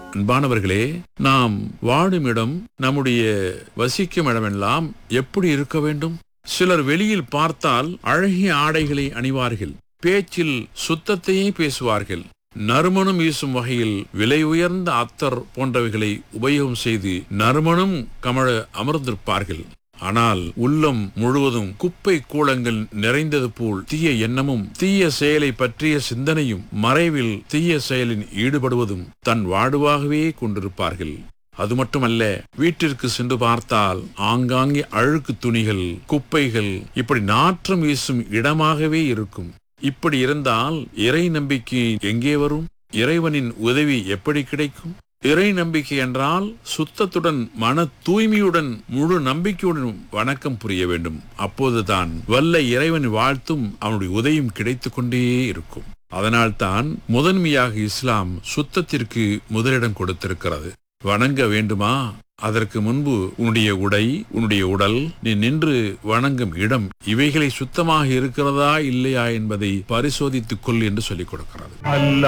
அன்பானவர்களே நாம் வாழும் இடம் நம்முடைய வசிக்கும் இடமெல்லாம் எப்படி இருக்க வேண்டும் சிலர் வெளியில் பார்த்தால் அழகிய ஆடைகளை அணிவார்கள் பேச்சில் சுத்தத்தையே பேசுவார்கள் நறுமணம் வீசும் வகையில் விலை உயர்ந்த அத்தர் போன்றவைகளை உபயோகம் செய்து நறுமணம் கமழ அமர்ந்திருப்பார்கள் ஆனால் உள்ளம் முழுவதும் குப்பை கூளங்கள் நிறைந்தது போல் தீய எண்ணமும் தீய செயலை பற்றிய சிந்தனையும் மறைவில் தீய செயலில் ஈடுபடுவதும் தன் வாழ்வாகவே கொண்டிருப்பார்கள் அது மட்டுமல்ல வீட்டிற்கு சென்று பார்த்தால் ஆங்காங்கே அழுக்கு துணிகள் குப்பைகள் இப்படி நாற்றம் வீசும் இடமாகவே இருக்கும் இப்படி இருந்தால் இறை நம்பிக்கை எங்கே வரும் இறைவனின் உதவி எப்படி கிடைக்கும் இறை நம்பிக்கை என்றால் சுத்தத்துடன் மன தூய்மையுடன் முழு நம்பிக்கையுடன் வணக்கம் புரிய வேண்டும் அப்போதுதான் வல்ல இறைவன் வாழ்த்தும் அவனுடைய உதவியும் கிடைத்துக் கொண்டே இருக்கும் அதனால்தான் முதன்மையாக இஸ்லாம் சுத்தத்திற்கு முதலிடம் கொடுத்திருக்கிறது வணங்க வேண்டுமா அதற்கு முன்பு உன்னுடைய உடை உன்னுடைய உடல் நீ நின்று வணங்கும் இடம் இவைகளை சுத்தமாக இருக்கிறதா இல்லையா என்பதை பரிசோதித்துக் கொள் என்று சொல்லிக் கொடுக்கிறது அல்ல